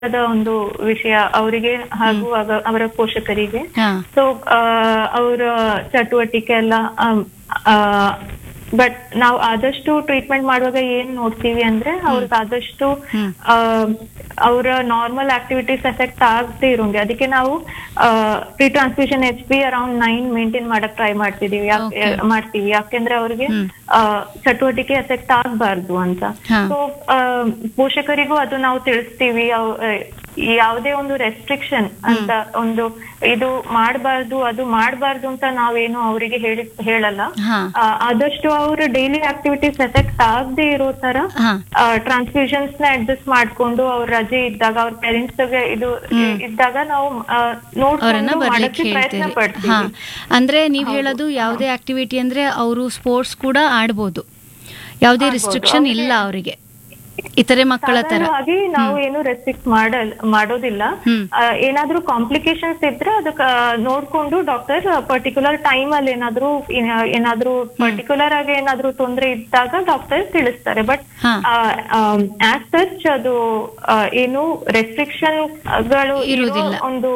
ಒಂದು ವಿಷಯ ಅವರಿಗೆ ಹಾಗೂ ಅವ- ಅವರ ಪೋಷಕರಿಗೆ ಹಾ ಸೊ ಅವರ ಚಟುವಟಿಕೆ ಎಲ್ಲ ಬಟ್ ನಾವು ಆದಷ್ಟು ಟ್ರೀಟ್ಮೆಂಟ್ ಮಾಡುವಾಗ ಏನ್ ನೋಡ್ತೀವಿ ಅಂದ್ರೆ ಅವ್ರಿಗೆ ಆದಷ್ಟು ಹ್ಮ್. ಅವರ ನಾರ್ಮಲ್ ಆಕ್ಟಿವಿಟೀಸ್ ಎಫೆಕ್ಟ್ ಆಗದೆ ಇರೋಂಗೆ ಅದಕ್ಕೆ ನಾವು pre transmission H P around nine maintain ಮಾಡಕ್ ಟ್ರೈ ಮಾಡ್ತಿದೀವಿ ಯಾಕೆ Okay. ಮಾಡ್ತೀವಿ ಯಾಕೆಂದ್ರೆ ಅವ್ರಿಗೆ ಹ್ಮ್. ಆ, ಚಟುವಟಿಕೆ ಎಫೆಕ್ಟ್ ಆಗ್ಬಾರ್ದು ಅಂತ ಹಾ. ಸೊ ಪೋಷಕರಿಗೂ ಅದು ನಾವು ತಿಳಿಸ್ತೀವಿ ಅವ್- ಆ, ಯಾವುದೇ ಒಂದು ರೆಸ್ಟ್ರಿಕ್ಷನ್ ಅಂತ ಒಂದು ಇದು ಮಾಡಬಾರ್ದು ಅದು ಮಾಡಬಾರ್ದು ಅಂತ ನಾವೇನು ಅವರಿಗೆ ಹೇಳಿ ಹೇಳಲ್ಲ ಹಾ ಆ, ಆದಷ್ಟು ಅವ್ರ ಡೈಲಿ ಆಕ್ಟಿವಿಟೀಸ್ ಎಫೆಕ್ಟ್ ಆಗದೆ ಇರೋ ತರ ಹಾ ಟ್ರಾನ್ಸ್ಫ್ಯೂಷನ್ಸ್ ನ ಅಡ್ಜಸ್ಟ್ ಮಾಡ್ಕೊಂಡು ಅವ್ರ ರಜೆ ಇದ್ದಾಗ ಅವ್ರ ಪೇರೆಂಟ್ಸ್ ಇದು ಇದ್ದಾಗ ನಾವು ಆ, ಅವರನ್ನ ನೋಡ್ಕೊಂಡು ಬರ್ಲಿಕ್ಕೆ ಮಾಡಕ್ಕೆ ಪ್ರಯತ್ನ ಹೇಳ್ತೀರಿ ಪಡ್ತೀವಿ ಹಾ ಅಂದ್ರೆ ನೀವ್ ಹೇಳೋದು ಯಾವುದೇ ಆಕ್ಟಿವಿಟಿ ಅಂದ್ರೆ ಅವರು ಸ್ಪೋರ್ಟ್ಸ್ ಕೂಡ ಆಡ್ಬೋದು ಯಾವುದೇ ರಿಸ್ಟ್ರಿಕ್ಷನ್ ಇಲ್ಲ ಅವರಿಗೆ ಇತರೆ ಮಕ್ಕಳ ತರ ಸಾಧಾರಣವಾಗಿ ನಾವು ಏನು ರೆಸ್ಟ್ರಿಕ್ಟ್ ಮಾಡಲ್ ಮಾಡೋದಿಲ್ಲ ಹ್ಮ್. ಆ, ಏನಾದ್ರೂ ಕಾಂಪ್ಲಿಕೇಶನ್ಸ್ ಇದ್ರೆ ಅದಕ್ಕ ನೋಡ್ಕೊಂಡು ಡಾಕ್ಟರ್ ಪರ್ಟಿಕ್ಯುಲರ್ ಟೈಮ್ ಅಲ್ಲಿ ಏನಾದ್ರೂ ಏನ- ಏನಾದ್ರೂ ಪರ್ಟಿಕ್ಯುಲರ್ ಆಗಿ ಏನಾದ್ರೂ ತೊಂದ್ರೆ ಇದ್ದಾಗ ಡಾಕ್ಟರ್ ತಿಳಿಸ್ತಾರೆ ಬಟ್ ಹಾ. ಆಸ್ ಸಚ್ ಅದು ಆ, ಏನು ರೆಸ್ಟ್ರಿಕ್ಷನ್ ಗಳು ಇರೋ ಇರುವುದಿಲ್ಲ. ಒಂದು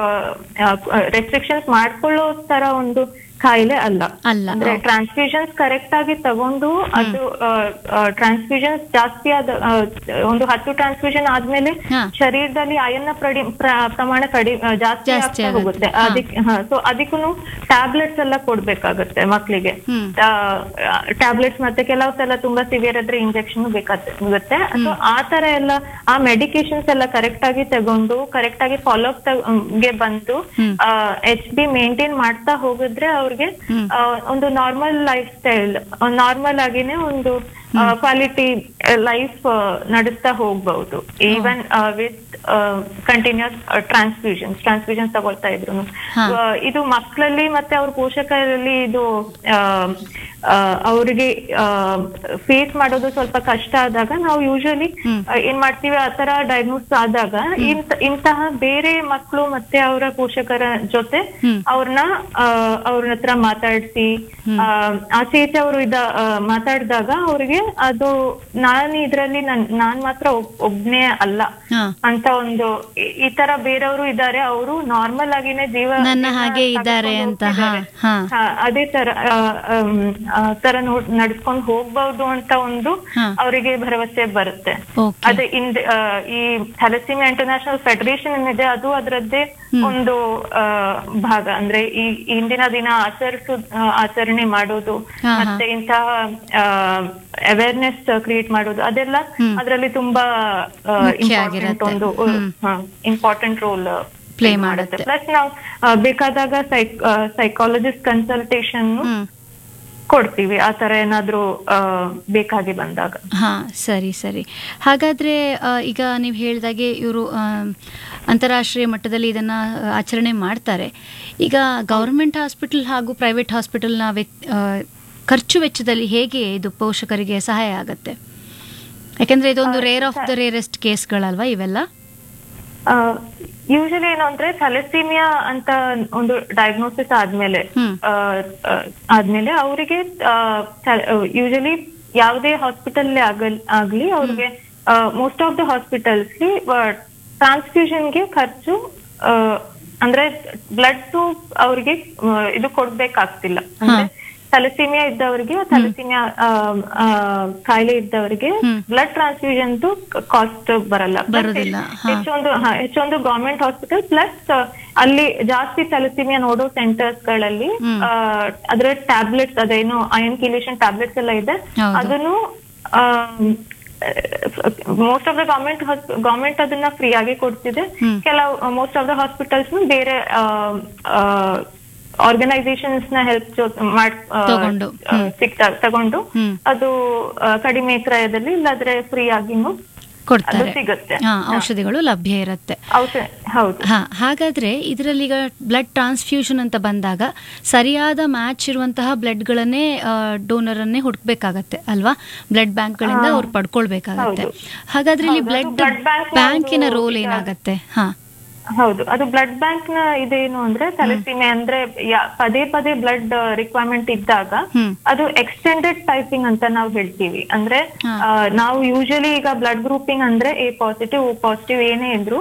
ರೆಸ್ಟ್ರಿಕ್ಷನ್ಸ್ ಮಾಡ್ಕೊಳ್ಳೋ ತರ ಒಂದು ಕಾಯಿಲೆ ಅಲ್ಲ ಅಲ್ಲ ಅಂದ್ರೆ ಟ್ರಾನ್ಸ್ಫ್ಯೂಷನ್ಸ್ ಕರೆಕ್ಟ್ ಆಗಿ ತಗೊಂಡು ಅದು ಟ್ರಾನ್ಸ್ಫ್ಯೂಷನ್ಸ್ ಜಾಸ್ತಿ ಆದ ಆ, ಒಂದು ಹತ್ತು ಟ್ರಾನ್ಸ್ಫ್ಯೂಷನ್ ಆದ್ಮೇಲೆ ಹಾ. ಶರೀರದಲ್ಲಿ ಅಯನ್ನ ಪ್ರಡಿ- ಪ್ರ- ಪ್ರಮಾಣ ಕಡಿ ಆ, ಜಾಸ್ತಿ ಜಾಸ್ತಿ ಆಗ್ತಾ ಆಗುತ್ತೆ. ಹೋಗುತ್ತೆ ಹಾ. ಅದಕ್ಕೆ ಸೊ ಅದಕ್ಕೂ ಟ್ಯಾಬ್ಲೆಟ್ಸ್ ಎಲ್ಲ ಕೊಡ್ಬೇಕಾಗುತ್ತೆ ಮಕ್ಕಳಿಗೆ ಹ್ಮ್. ಟ್ಯಾಬ್ಲೆಟ್ಸ್ ಮತ್ತೆ ಕೆಲವು ಸಲ ತುಂಬಾ ಸಿವಿಯರ್ ಆದ್ರೆ ಇಂಜೆಕ್ಷನ್ ಬೇಕಾಗುತ್ತೆ ಸೊ ಆ ತರ ಎಲ್ಲ ಆ ಮೆಡಿಕೇಶನ್ಸ್ ಎಲ್ಲ ಕರೆಕ್ಟ್ ಆಗಿ ತಗೊಂಡು ಕರೆಕ್ಟ್ ಆಗಿ ಫಾಲೋ ಅಪ್ ಗೆ ಬಂದು ಹ್ಮ್. ಎಚ್ ಬಿ ಮೇಂಟೈನ್ ಮಾಡ್ತಾ ಹೋಗಿದ್ರೆ ಅವ್ರಿಗೆ ಹ್ಮ್. ಆ, ಒಂದು ನಾರ್ಮಲ್ ಲೈಫ್ ಸ್ಟೈಲ್ ನಾರ್ಮಲ್ ಆಗಿನೇ ಒಂದು ಕ್ವಾಲಿಟಿ ಲೈಫ್ ನಡೆಸ್ತಾ ಹೋಗ್ಬಹುದು even with continuous transfusion transfusion ತಗೊಳ್ತಾ ಇದ್ರು ಹಾ. ಇದು ಮಕ್ಕಳಲ್ಲಿ ಮತ್ತೆ ಅವ್ರ ಪೋಷಕರಲ್ಲಿ ಇದು ಆ, ಆ, ಅವ್ರಿಗೆ ಫೇಸ್ ಮಾಡೋದು ಸ್ವಲ್ಪ ಕಷ್ಟ ಆದಾಗ ನಾವು ಯೂಶಲಿ ಹ್ಮ್. ಏನ್ ಮಾಡ್ತೀವಿ ಆ ತರ ಡಯಾಗ್ನೋಸ್ ಆದಾಗ ಇಂತ- ಇಂತಹ ಬೇರೆ ಮಕ್ಕಳು ಮತ್ತೆ ಅವರ ಪೋಷಕರ ಜೊತೆ ಹ್ಮ್. ಅವ್ರನ್ನ ಅವ್ರ ಹತ್ರ ಮಾತಾಡ್ಸಿ ಆ, ಆಚೆ ಈಚೆ ಅವರು ಇದ ಆ, ಮಾತಾಡ್ದಾಗ ಅವ್ರಿಗೆ ಅದು ನಾನ್ ಇದ್ರಲ್ಲಿ ನನ್ ನಾನ್ ಮಾತ್ರ ಒಬ್- ಒಬ್ನೇ ಅಲ್ಲ ಹಾ ಅಂತ ಒಂದು ಈ- ಈ ತರ ಬೇರೆಯವರು ಇದ್ದಾರೆ ಅವರು ನಾರ್ಮಲ್ ಆಗಿನೇ ಜೀವ ನನ್ನ ಜೀವನ ಹಾಗೆ ಇದ್ದಾರೆ ಸಾಗಿಸ್ಕೊಂಡು ಅಂತ, ಹಾ, ಹೋಗ್ತಿದ್ದಾರೆ. ಹಾ. ಹಾ, ಅದೇ ತರ ಆ, ಆಮ್, ಆ ತರ ನೋಡ್ ನಡ್ಸ್ಕೊಂಡು ಹೋಗ್ಬಹುದು ಅಂತ ಒಂದು ಹಾ. ಅವರಿಗೆ ಭರವಸೆ ಬರುತ್ತೆ ಓಕೆ ಅದೇ ಇಂದ ಆ, ಈ ಥ್ಯಾಲಸಿಮಿಯಾ ಇಂಟರ್ನ್ಯಾಷನಲ್ ಫೆಡರೇಷನ್ ಏನಿದೆ ಅದು ಅದರದ್ದೇ ಒಂದು ಆ, ಭಾಗ ಅಂದ್ರೆ ಈ ಈ ಇಂದಿನ ದಿನ ಆಚರಿಸು ಆ, ಆಚರಣೆ ಮಾಡೋದು ಹಾ, ಹಾ. ಮತ್ತೆ ಇಂತಹ ಅವೇರ್ನೆಸ್ ಕ್ರಿಯೇಟ್ ಮಾಡೋದು ಅದೆಲ್ಲ ಅದರಲ್ಲಿ ತುಂಬಾ ಮುಖ್ಯ ಇಂಪಾರ್ಟೆಂಟ್ ಆಗಿರತ್ತೆ. ಒಂದು ಹ್ಮ್. ಇಂಪಾರ್ಟೆಂಟ್ ರೋಲ್ Play ಮಾಡುತ್ತೆ. ಪ್ಲಸ್ ನಾವು ಆ, ಬೇಕಾದಾಗ ಸೈಕಾಲಜಿಸ್ಟ್ ಕನ್ಸಲ್ಟೇಷನ್ ಹ್ಮ್ ಕೊಡ್ತೀವಿ ಆ ತರ ಏನಾದ್ರೂ ಆ, ಬೇಕಾಗಿ ಬಂದಾಗ ಹಾ ಸರಿ ಸರಿ ಹಾಗಾದ್ರೆ ಆ, ಈಗ ನೀವು ಹೇಳಿದಾಗೆ ಇವರು ಅಂತಾರಾಷ್ಟ್ರೀಯ ಮಟ್ಟದಲ್ಲಿ ಇದನ್ನ ಆ, ಆಚರಣೆ ಮಾಡ್ತಾರೆ ಈಗ ಗೌರ್ಮೆಂಟ್ ಹಾಸ್ಪಿಟಲ್ ಹಾಗೂ ಪ್ರೈವೇಟ್ ಹಾಸ್ಪಿಟಲ್ನ ವ್ಯಕ್ ಆ, ಖರ್ಚು ವೆಚ್ಚದಲ್ಲಿ ಹೇಗೆ ಇದು ಪೋಷಕರಿಗೆ ಸಹಾಯ ಆಗತ್ತೆ ಯಾಕೆಂದ್ರೆ ಇದೊಂದು ರೇರ್ ಆಫ್ ದ ರೇರೆಸ್ಟ್ ಕೇಸ್ಗಳಲ್ವಾ ಇವೆಲ್ಲ ಯೂಶಲಿ ಏನು ಅಂದ್ರೆ ಥಲಸೀಮಿಯಾ ಅಂತ ಒಂದು ಡಯಾಗ್ನೋಸಿಸ್ ಆದ್ಮೇಲೆ ಹ್ಮ್. ಆ, ಆ, ಆದ್ಮೇಲೆ ಅವರಿಗೆ ಯೂಶಲಿ ಯಾವುದೇ ಹಾಸ್ಪಿಟಲ್ ಆಗಲ್ ಆಗ್ಲಿ ಅವ್ರಿಗೆ ಮೋಸ್ಟ್ ಆಫ್ ದ ಹಾಸ್ಪಿಟಲ್ಸ್ಗೆ ಟ್ರಾನ್ಸ್ಫ್ಯೂಷನ್ಗೆ ಖರ್ಚು ಆ, ಅಂದ್ರೆ ಬ್ಲಡ್ ಅವ್ರಿಗೆ ಆ, ಇದು ಕೊಡ್ಬೇಕಾಗ್ತಿಲ್ಲ ಅಂದ್ರೆ ಥಲಸೀಮಿಯಾ ಇದ್ದವರಿಗೆ ಥಲಸೀಮಿಯಾ ಕಾಯಿಲೆ ಇದ್ದವರಿಗೆ ಹ್ಮ್. ಬ್ಲಡ್ ಟ್ರಾನ್ಸ್ಫ್ಯೂಷನ್ ಕಾಸ್ಟ್ ಬರಲ್ಲ Plus ಬರೋದಿಲ್ಲ, ಹಾ. ಹೆಚ್ಚೊಂದು ಹಾ, ಹೆಚ್ಚೊಂದು ಗವರ್ಮೆಂಟ್ ಹಾಸ್ಪಿಟಲ್ ಪ್ಲಸ್ ಅಲ್ಲಿ ಜಾಸ್ತಿ ಥಲಸೀಮಿಯಾ ನೋಡೋ ಸೆಂಟರ್ಸ್ ಗಳಲ್ಲಿ ಹ್ಮ್. ಆ, ಅದ್ರ ಟ್ಯಾಬ್ಲೆಟ್ಸ್ ಅದೇನು ಅಯನ್ ಕಿಲೇಷನ್ ಟ್ಯಾಬ್ಲೆಟ್ಸ್ ಎಲ್ಲ ಇದೆ ಹೌದು. ಅದನ್ನು most of the government government ಅದನ್ನ ಫ್ರೀ ಆಗಿ ಕೊಡ್ತಿದೆ ಹ್ಮ್. ಕೆಲವು ಮೋಸ್ಟ್ ಆಫ್ ದ ಹಾಸ್ಪಿಟಲ್ಸ್ ಬೇರೆ ಆರ್ಗನೈಸೇಷನ್ಸ್ ನ ಹೆಲ್ಪ್ ಮಾಡ್ ಆ, ತಗೊಂಡು, ಆ, ಸಿಗ್ತಾ ತಗೊಂಡು ಹ್ಮ್. ಅದು ಆ, ಕಡಿಮೆ ಕ್ರಯದಲ್ಲಿ ಇಲ್ಲಾದ್ರೆ ಫ್ರೀ ಆಗಿನೂ ಕೊಡ್ತಾರೆ ಅದು ಸಿಗುತ್ತೆ. ಹಾ ಔಷಧಿಗಳು ಲಭ್ಯ ಇರುತ್ತೆ ಔಷಧ ಹೌದು ಹಾ ಹಾಗಾದ್ರೆ ಇದರಲ್ಲಿ ಈಗ ಬ್ಲಡ್ ಟ್ರಾನ್ಸ್ಫ್ಯೂಷನ್ ಅಂತ ಬಂದಾಗ ಸರಿಯಾದ ಮ್ಯಾಚ್ ಇರುವಂತಹ ಬ್ಲಡ್ಗಳನ್ನೇ ಡೋನರ್ ಅನ್ನೇ ಹುಡುಕ್ಬೇಕಾಗತ್ತೆ ಅಲ್ವಾ ಬ್ಲಡ್ ಬ್ಯಾಂಕ್ಗಳಿಂದ ಅವ್ರು ಪಡ್ಕೊಳ್ಬೇಕಾಗತ್ತೆ ಹೌದು. ಹಾಗಾದ್ರೆ ಇಲ್ಲಿ ಹೌದು, ಬ್ಲಡ್ ಅದು blood bank ನ ಬ್ಯಾಂಕಿನ ಒಂದು ರೋಲ್ ಈಗ- ಏನಾಗತ್ತೆ ಹಾ ಹೌದು ಅದು ಬ್ಲಡ್ ಬ್ಯಾಂಕ್ ನ ಇದೇನು ಅಂದ್ರೆ ತಲೆಸೀಮೆ ಅಂದ್ರೆ ಯಾ- ಪದೇ ಪದೇ ಬ್ಲಡ್ ರಿಕ್ವೈರ್ಮೆಂಟ್ ಇದ್ದಾಗ ಹ್ಮ್ ಅದು ಎಕ್ಸ್ಟೆಂಡೆಡ್ ಟೈಪಿಂಗ್ ಅಂತ ನಾವು ಹೇಳ್ತೀವಿ ಅಂದ್ರೆ ಹಾ. ಆ, ನಾವು ಯೂಶಲಿ ಈಗ ಬ್ಲಡ್ ಗ್ರೂಪಿಂಗ್ ಅಂದ್ರೆ ಎ ಪಾಸಿಟಿವ್ ಓ ಪಾಸಿಟಿವ್ ಏನೇ ಇದ್ರು